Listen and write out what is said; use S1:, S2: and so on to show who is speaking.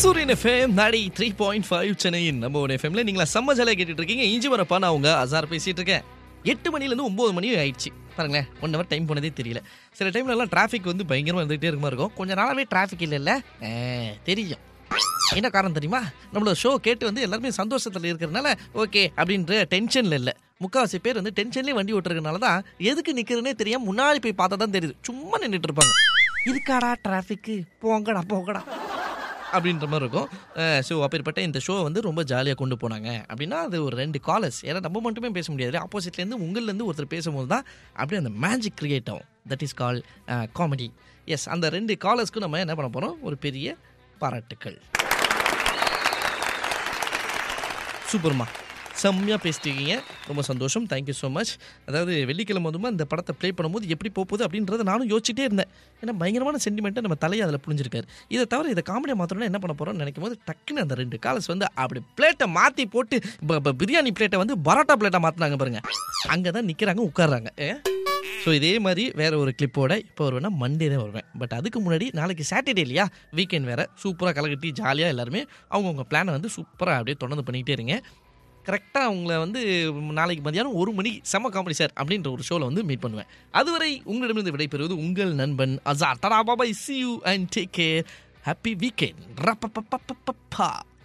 S1: சூரியன் எஃப்எம் நாடி three point five சென்னையின் நம்ம ஒரு எஃப்எம்ல நீங்களா செம்ம ஜாலியாக கேட்டுட்டு இருக்கீங்க இஞ்சி வரப்பா நான் உங்க அசார் பேசிட்டு இருக்கேன் எட்டு மணிலேருந்து ஒம்பது மணி ஆயிடுச்சு பாருங்களேன் ஒன் ஹவர் டைம் போனதே தெரியல சில டைம்ல எல்லாம் டிராஃபிக் வந்து பயங்கரமாக இருந்துகிட்டே இருக்க மாதிரி இருக்கும் கொஞ்ச நாளாவே டிராஃபிக் இல்லைல்ல ஆ, தெரியும் என்ன காரணம் தெரியுமா நம்மளோட ஷோ கேட்டு வந்து எல்லாருமே சந்தோஷத்தில் இருக்கிறதுனால ஓகே அப்படின்ற டென்ஷனில் இல்லை முக்கால்வாசி பேர் வந்து டென்ஷன்லேயே வண்டி ஓட்டுறதுனால தான் எதுக்கு நிற்கிறதுனே தெரியாம முன்னாடி போய் பார்த்தா தான் தெரியுது சும்மா நின்றுட்டு இருப்பாங்க இதுக்காடா டிராஃபிக்கு போங்கடா போங்கடா அப்படின்ற மாதிரி இருக்கும் ஸோ அப்பேற்பட்ட இந்த ஷோ வந்து ரொம்ப ஜாலியாக கொண்டு போனாங்க அப்படின்னா அது ஒரு ரெண்டு காலர்ஸ் ஏன்னா நம்ம மட்டுமே பேச முடியாது ஆப்போசிட்லேருந்து உங்கள்லேருந்து ஒருத்தர் பேசும்போது தான் அப்படியே அந்த மேஜிக் கிரியேட் ஆகும் that is call comedy yes அந்த ரெண்டு காலர்ஸ்க்கு நம்ம என்ன பண்ண போகிறோம் ஒரு பெரிய பாராட்டுக்கள் சூப்பர்மா செம்மையாக பேசிட்டீங்க ரொம்ப சந்தோஷம் தேங்க்யூ ஸோ மச் அதாவது வெள்ளிக்கிழமை அதுமா இந்த படத்தை ப்ளே பண்ணும்போது எப்படி போக போகுது அப்படின்றத நானும் யோசிச்சுட்டே இருந்தேன் ஏன்னா பயங்கரமான சென்டிமெண்ட்டை நம்ம தலையை அதில் புரிஞ்சிருக்காரு இதை தவிர இதை காமெடியாக மாற்றணும்னா என்ன பண்ண போகிறோம்னு நினைக்கும் போது டக்குன்னு அந்த ரெண்டு காலஸ் வந்து அப்படி பிளேட்டை மாற்றி போட்டு ப- ப- பிரியாணி பிளேட்டை வந்து பரோட்டா பிளேட்டை மாற்றினாங்க பாருங்க அங்கே தான் நிற்கிறாங்க உட்கார்றாங்க ஸோ இதே மாதிரி வேற ஒரு கிளிப்போட இப்போ வருவேன்னா மண்டே தான் வருவேன் பட் அதுக்கு முன்னாடி நாளைக்கு சாட்டர்டே இல்லையா வீக்கெண்ட் வேற சூப்பராக கலக்கட்டி ஜாலியாக எல்லாருமே அவங்கவுங்க பிளானை வந்து சூப்பராக அப்படியே தொடர்ந்து பண்ணிக்கிட்டே இருங்க கரெக்டாக அவங்கள வந்து நாளைக்கு மதியானம் ஒரு மணி செம காமெடி சார் அப்படின்ற ஒரு ஷோவில் வந்து மீட் பண்ணுவேன் அதுவரை உங்களிடமிருந்து விடைபெறுவது உங்கள் நண்பன் Azhar tata bye bye see you and take care happy weekend ரப்பப்பப்பப்பப்பா